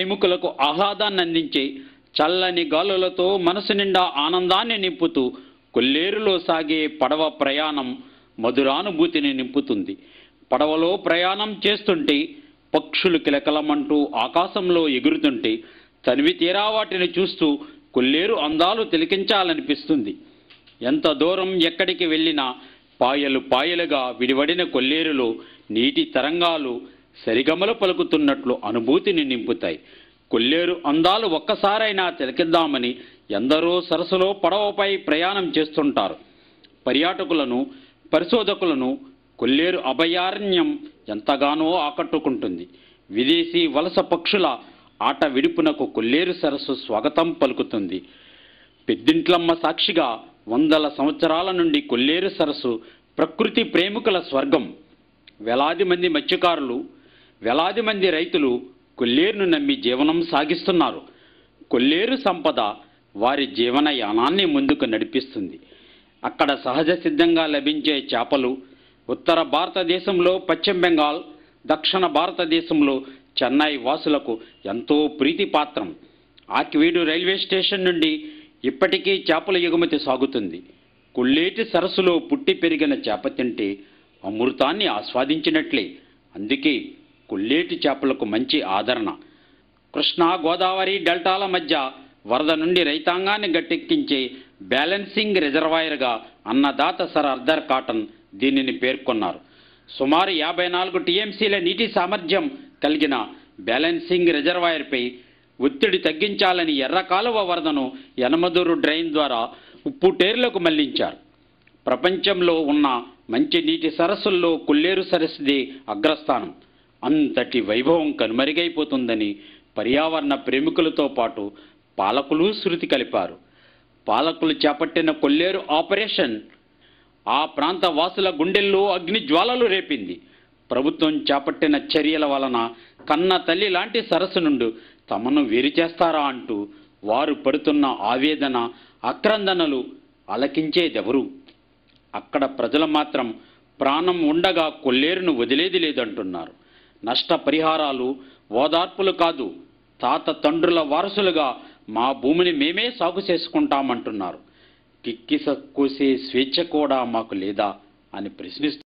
ప్రేమికులకు ఆహ్లాదాన్ని అందించే చల్లని గాలులతో మనసు నిండా ఆనందాన్ని నింపుతూ కొల్లేరులో సాగే పడవ ప్రయాణం మధురానుభూతిని నింపుతుంది పడవలో ప్రయాణం చేస్తుంటే పక్షులు కిలకలమంటూ ఆకాశంలో ఎగురుతుంటే తనివి తీరా వాటిని చూస్తూ కొల్లేరు అందాలు తిలకించాలనిపిస్తుంది ఎంత దూరం ఎక్కడికి వెళ్ళినా పాయలు పాయలుగా విడివడిన కొల్లేరులో నీటి తరంగాలు సరిగమలు పలుకుతున్నట్లు అనుభూతిని నింపుతాయి కొల్లేరు అందాలు ఒక్కసారైనా తిలకిద్దామని ఎందరో సరస్సులో పడవపై ప్రయాణం చేస్తుంటారు పర్యాటకులను పరిశోధకులను కొల్లేరు అభయారణ్యం ఎంతగానో ఆకట్టుకుంటుంది విదేశీ వలస పక్షుల ఆట విడుపునకు కొల్లేరు సరస్సు స్వాగతం పలుకుతుంది పెద్దింట్లమ్మ సాక్షిగా వందల సంవత్సరాల నుండి కొల్లేరు సరస్సు ప్రకృతి ప్రేమికుల స్వర్గం వేలాది మంది మత్స్యకారులు వేలాది మంది రైతులు కొల్లేరును నమ్మి జీవనం సాగిస్తున్నారు కొల్లేరు సంపద వారి జీవన యానాన్ని ముందుకు నడిపిస్తుంది అక్కడ సహజ సిద్ధంగా లభించే చేపలు ఉత్తర భారతదేశంలో పశ్చిమ బెంగాల్ దక్షిణ భారతదేశంలో చెన్నై వాసులకు ఎంతో ప్రీతిపాత్రం ఆకివీడు రైల్వే స్టేషన్ నుండి ఇప్పటికీ చేపల ఎగుమతి సాగుతుంది కొల్లేటి సరస్సులో పుట్టి పెరిగిన చేప తింటే అమృతాన్ని ఆస్వాదించినట్లే అందుకే కొల్లేటి చేపలకు మంచి ఆదరణ కృష్ణా గోదావరి డెల్టాల మధ్య వరద నుండి రైతాంగాన్ని గట్టెక్కించే బ్యాలెన్సింగ్ రిజర్వాయర్గా అన్నదాత సర్ అర్దర్ కాటన్ దీనిని పేర్కొన్నారు సుమారు యాభై నాలుగు టీఎంసీల నీటి సామర్థ్యం కలిగిన బ్యాలెన్సింగ్ రిజర్వాయర్పై ఒత్తిడి తగ్గించాలని ఎర్ర కాలువ వరదను యనమదూరు డ్రైన్ ద్వారా ఉప్పుటేరులకు మళ్లించారు ప్రపంచంలో ఉన్న మంచి నీటి సరస్సుల్లో కొల్లేరు సరస్సుదే అగ్రస్థానం అంతటి వైభవం కనుమరుగైపోతుందని పర్యావరణ ప్రేమికులతో పాటు పాలకులు శృతి కలిపారు పాలకులు చేపట్టిన కొల్లేరు ఆపరేషన్ ఆ ప్రాంత వాసుల గుండెల్లో అగ్ని జ్వాలలు రేపింది ప్రభుత్వం చేపట్టిన చర్యల వలన కన్న తల్లి లాంటి సరస్సు నుండి తమను వేరు చేస్తారా అంటూ వారు పడుతున్న ఆవేదన ఆక్రందనలు అలకించేదెవరు అక్కడ ప్రజలు మాత్రం ప్రాణం ఉండగా కొల్లేరును వదిలేది లేదంటున్నారు నష్టపరిహారాలు ఓదార్పులు కాదు తాత తండ్రుల వారసులుగా మా భూమిని మేమే సాగు చేసుకుంటామంటున్నారు కిక్కిస కోసే స్వేచ్ఛ కూడా మాకు లేదా అని ప్రశ్నిస్తున్నారు